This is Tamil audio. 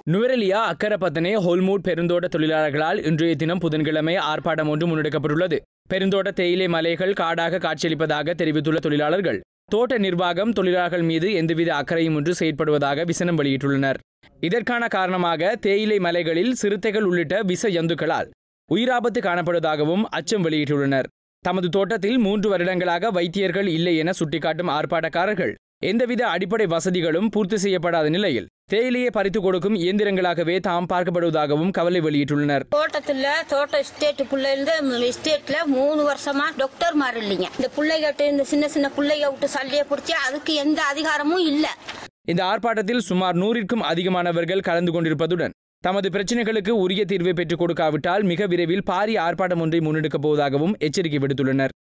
நுவரெலியா அக்கரப்பத்தனே ஹோல்மூட் பெருந்தோட்ட தொழிலாளர்களால் இன்றைய தினம் புதன்கிழமை ஆர்ப்பாட்டம் ஒன்று முன்னெடுக்கப்பட்டுள்ளது பெருந்தோட்ட தேயிலை மலைகள் காடாக காட்சியளிப்பதாக தெரிவித்துள்ள தொழிலாளர்கள் தோட்ட நிர்வாகம் தொழிலாளர்கள் மீது எந்தவித அக்கறையும் இன்றி செயற்படுவதாக விசனம் வெளியிட்டுள்ளனர் இதற்கான காரணமாக தேயிலை மலைகளில் சிறுத்தைகள் உள்ளிட்ட விச ஜந்துக்களால் உயிராபத்து காணப்படுவதாகவும் அச்சம் வெளியிட்டுள்ளனர் தமது தோட்டத்தில் மூன்று வருடங்களாக வைத்தியர்கள் இல்லை என சுட்டிக்காட்டும் ஆர்ப்பாட்டக்காரர்கள் எந்தவித அடிப்படை வசதிகளும் பூர்த்தி செய்யப்படாத நிலையில் தேயிலையை பறித்து கொடுக்கும் இயந்திரங்களாகவே தாம் பார்க்கப்படுவதாகவும் கவலை வெளியிட்டுள்ளனர் தோட்டத்துல தோட்ட எஸ்டேட் இருந்து எஸ்டேட்ல மூணு வருஷமா டாக்டர் மாதிரி இல்லைங்க இந்த பிள்ளைகிட்ட இந்த சின்ன சின்ன பிள்ளைக விட்டு சல்லியை பிடிச்சி அதுக்கு எந்த அதிகாரமும் இல்ல இந்த ஆர்ப்பாட்டத்தில் சுமார் நூறிற்கும் அதிகமானவர்கள் கலந்து கொண்டிருப்பதுடன் தமது பிரச்சினைகளுக்கு உரிய தீர்வை பெற்றுக் கொடுக்காவிட்டால் மிக விரைவில் பாரிய ஆர்ப்பாட்டம் ஒன்றை முன்னெடுக்கப் போவதாகவும் எச்சரிக்கை விடுத்துள்ளனர்